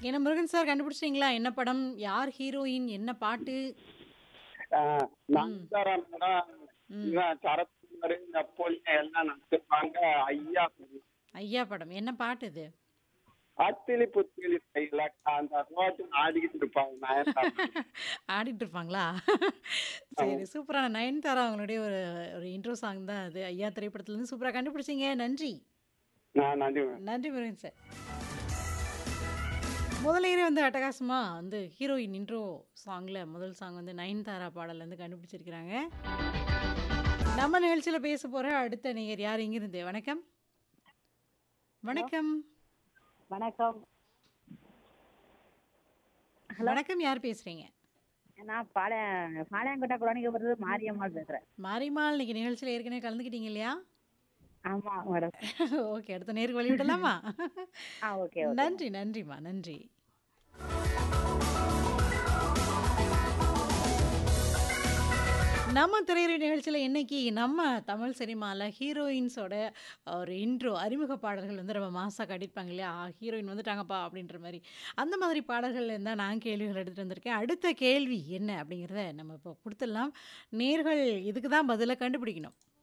என்ன முருகன் சார் கண்டுபிடிச்சிட்டீங்களா? என்ன படம்? யார் ஹீரோயின்? என்ன பாட்டு? ஆ, ம். நயன்தாரா மேடம், ம். இவன் சரத்குமார், நெப்போலியன் எல்லாம் நடிச்சிருப்பாங்க. ஐயா படம். ஐயா படம். என்ன பாட்டு இது? அத்திலி புத்திலி ஸ்டைல்ல அந்த ரோட்ல ஆடிக்கிட்டு இருப்பாங்க நயன்தாரா. ஆடிட்டு இருப்பாங்களா? சரி சூப்பரான நயன்தாரா அவங்களுடைய ஒரு ஒரு இன்ட்ரோ சாங் தான் அது. ஐயா திரைப்படத்துலேருந்து சூப்பரா கண்டுபிடிச்சீங்க. நன்றி. நான் நன்றி மேம். நன்றி முருகன் சார். முதலையரே வந்து அட்டகாசமா வந்து ஹீரோயின் இன்ட்ரோ சாங்ல முதல் சாங் வந்து நயன்தாரா பாடல்ல இருந்து கண்டுபிடிச்சிருக்கிறாங்க. நம்ம நிகழ்ச்சியில பேச போற அடுத்த நேயர் யார் இங்கிருந்து? வணக்கம். வணக்கம். வணக்கம் ஹலோ வணக்கம் யார் பேசுறீங்க? நான் பாளைய பாளையங்கோட்டை குழந்தைங்க மாரியம்மாள் பேசுறேன் மாரிமால் இன்னைக்கு நிகழ்ச்சியில ஏற்கனவே கலந்துக்கிட்டீங்க இல்லையா? ஆமா மேடம் ஓகே அடுத்த நேருக்கு வழி விடலாமா? ஆ ஓகே ஓகே நன்றி நன்றிம்மா நன்றி. நம்ம திரையுறை நிகழ்ச்சியில இன்னைக்கு நம்ம தமிழ் சினிமால ஹீரோயின்ஸோட ஒரு இன்ட்ரோ அறிமுக பாடல்கள் வந்து ரொம்ப மாசா காட்டியிருப்பாங்க இல்லையா? ஆ ஹீரோயின் வந்துட்டாங்கப்பா அப்படின்ற மாரி. அந்த மாதிரி பாடல்கள்ல இருந்தா நான் கேள்விகள் எடுத்துட்டு வந்திருக்கேன். அடுத்த கேள்வி என்ன அப்படிங்கிறத நம்ம இப்போ குடுத்துடலாம். நேயர்கள் இதுக்கு தான் பதில கண்டுபிடிக்கணும்.